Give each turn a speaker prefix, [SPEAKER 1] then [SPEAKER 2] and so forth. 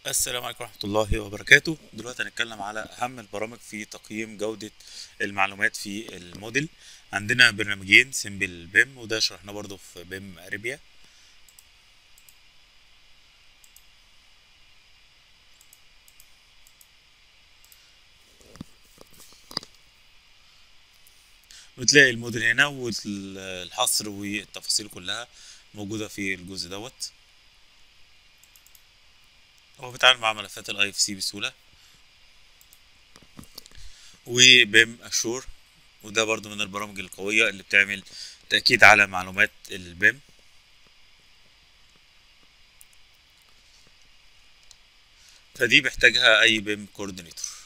[SPEAKER 1] السلام عليكم ورحمة الله وبركاته دلوقتي هنتكلم على أهم البرامج في تقييم جودة المعلومات في الموديل عندنا برنامجين سيمبل بيم وده شرحناه برضو في بيم اريبيا بتلاقي الموديل هنا والحصر والتفاصيل كلها موجودة في الجزء دوت هو بيتعامل مع ملفات الاي اف سي بسهولة وبيم اشور وده برضو من البرامج القوية اللي بتعمل تأكيد على معلومات البيم فدي محتاجها اي بيم كوردينيتور